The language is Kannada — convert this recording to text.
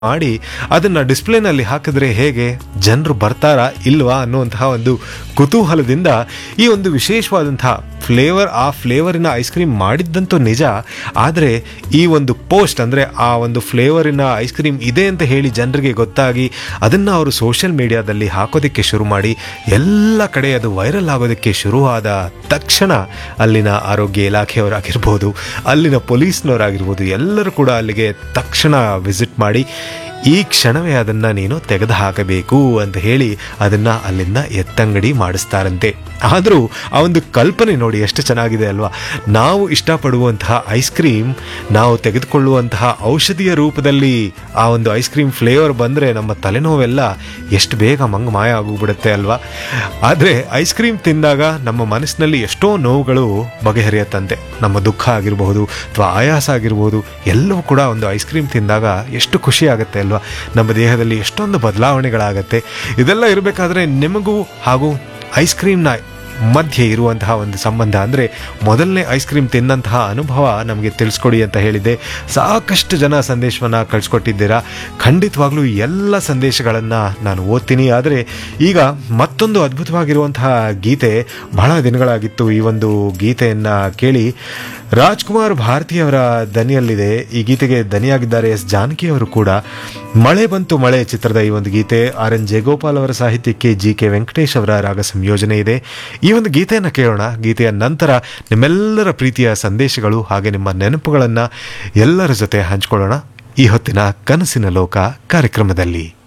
ಮಾಡಿ ಅದನ್ನ ಡಿಸ್ಪ್ಲೇನಲ್ಲಿ ಹಾಕಿದ್ರೆ ಹೇಗೆ ಜನರು ಬರ್ತಾರಾ ಇಲ್ವಾ ಅನ್ನುವಂತಹ ಒಂದು ಕುತೂಹಲದಿಂದ ಈ ಒಂದು ವಿಶೇಷವಾದಂತಹ ಫ್ಲೇವರ್ ಆ ಫ್ಲೇವರಿನ ಐಸ್ ಕ್ರೀಮ್ ಮಾಡಿದ್ದಂತೂ ನಿಜ ಆದರೆ ಈ ಒಂದು ಪೋಸ್ಟ್ ಅಂದರೆ ಆ ಒಂದು ಫ್ಲೇವರಿನ ಐಸ್ ಕ್ರೀಮ್ ಇದೆ ಅಂತ ಹೇಳಿ ಜನರಿಗೆ ಗೊತ್ತಾಗಿ ಅದನ್ನು ಅವರು ಸೋಷಿಯಲ್ ಮೀಡಿಯಾದಲ್ಲಿ ಹಾಕೋದಕ್ಕೆ ಶುರು ಮಾಡಿ ಎಲ್ಲ ಕಡೆ ಅದು ವೈರಲ್ ಆಗೋದಕ್ಕೆ ಶುರುವಾದ ತಕ್ಷಣ ಅಲ್ಲಿನ ಆರೋಗ್ಯ ಇಲಾಖೆಯವರಾಗಿರ್ಬೋದು ಅಲ್ಲಿನ ಪೊಲೀಸ್ನವರಾಗಿರ್ಬೋದು ಎಲ್ಲರೂ ಕೂಡ ಅಲ್ಲಿಗೆ ತಕ್ಷಣ ವಿಸಿಟ್ ಮಾಡಿ ಈ ಕ್ಷಣವೇ ಅದನ್ನು ನೀನು ತೆಗೆದು ಹಾಕಬೇಕು ಅಂತ ಹೇಳಿ ಅದನ್ನು ಅಲ್ಲಿಂದ ಎತ್ತಂಗಡಿ ಮಾಡಿಸ್ತಾರಂತೆ ಆದರೂ ಆ ಒಂದು ಕಲ್ಪನೆ ನೋಡಿ ಎಷ್ಟು ಚೆನ್ನಾಗಿದೆ ಅಲ್ವಾ ನಾವು ಇಷ್ಟಪಡುವಂತಹ ಐಸ್ ಕ್ರೀಮ್ ನಾವು ತೆಗೆದುಕೊಳ್ಳುವಂತಹ ಔಷಧಿಯ ರೂಪದಲ್ಲಿ ಆ ಒಂದು ಐಸ್ ಕ್ರೀಮ್ ಫ್ಲೇವರ್ ಬಂದರೆ ನಮ್ಮ ತಲೆನೋವೆಲ್ಲ ಎಷ್ಟು ಬೇಗ ಮಂಗ ಮಾಯ ಆಗೋಗ್ಬಿಡುತ್ತೆ ಅಲ್ವಾ ಆದರೆ ಐಸ್ ಕ್ರೀಮ್ ತಿಂದಾಗ ನಮ್ಮ ಮನಸ್ಸಿನಲ್ಲಿ ಎಷ್ಟೋ ನೋವುಗಳು ಬಗೆಹರಿಯತ್ತಂತೆ ನಮ್ಮ ದುಃಖ ಆಗಿರಬಹುದು ಅಥವಾ ಆಯಾಸ ಆಗಿರ್ಬೋದು ಎಲ್ಲವೂ ಕೂಡ ಒಂದು ಐಸ್ ಕ್ರೀಮ್ ತಿಂದಾಗ ಎಷ್ಟು ಖುಷಿ ಆಗುತ್ತೆ ಅಲ್ವಾ ನಮ್ಮ ದೇಹದಲ್ಲಿ ಎಷ್ಟೊಂದು ಬದಲಾವಣೆಗಳಾಗತ್ತೆ ಇದೆಲ್ಲ ಇರಬೇಕಾದ್ರೆ ನಿಮಗೂ ಹಾಗೂ ಐಸ್ ಕ್ರೀಮ್ನ ಮಧ್ಯೆ ಇರುವಂತಹ ಒಂದು ಸಂಬಂಧ ಅಂದರೆ ಮೊದಲನೇ ಐಸ್ ಕ್ರೀಮ್ ತಿನ್ನಂತಹ ಅನುಭವ ನಮಗೆ ತಿಳಿಸ್ಕೊಡಿ ಅಂತ ಹೇಳಿದ್ದೆ ಸಾಕಷ್ಟು ಜನ ಸಂದೇಶವನ್ನು ಕಳಿಸ್ಕೊಟ್ಟಿದ್ದೀರಾ ಖಂಡಿತವಾಗ್ಲೂ ಎಲ್ಲ ಸಂದೇಶಗಳನ್ನು ನಾನು ಓದ್ತೀನಿ ಆದರೆ ಈಗ ಮತ್ತೊಂದು ಅದ್ಭುತವಾಗಿರುವಂತಹ ಗೀತೆ ಬಹಳ ದಿನಗಳಾಗಿತ್ತು ಈ ಒಂದು ಗೀತೆಯನ್ನು ಕೇಳಿ ರಾಜ್ಕುಮಾರ್ ಭಾರತಿಯವರ ದನಿಯಲ್ಲಿದೆ ಈ ಗೀತೆಗೆ ದನಿಯಾಗಿದ್ದಾರೆ ಎಸ್ ಜಾನಕಿ ಅವರು ಕೂಡ ಮಳೆ ಬಂತು ಮಳೆ ಚಿತ್ರದ ಈ ಒಂದು ಗೀತೆ ಆರ್ ಎನ್ ಜಯಗೋಪಾಲ್ ಅವರ ಸಾಹಿತ್ಯಕ್ಕೆ ಜಿ ಕೆ ವೆಂಕಟೇಶ್ ಅವರ ರಾಗ ಸಂಯೋಜನೆ ಇದೆ ಈ ಒಂದು ಗೀತೆಯನ್ನು ಕೇಳೋಣ ಗೀತೆಯ ನಂತರ ನಿಮ್ಮೆಲ್ಲರ ಪ್ರೀತಿಯ ಸಂದೇಶಗಳು ಹಾಗೆ ನಿಮ್ಮ ನೆನಪುಗಳನ್ನು ಎಲ್ಲರ ಜೊತೆ ಹಂಚಿಕೊಳ್ಳೋಣ ಈ ಹೊತ್ತಿನ ಕನಸಿನ ಲೋಕ ಕಾರ್ಯಕ್ರಮದಲ್ಲಿ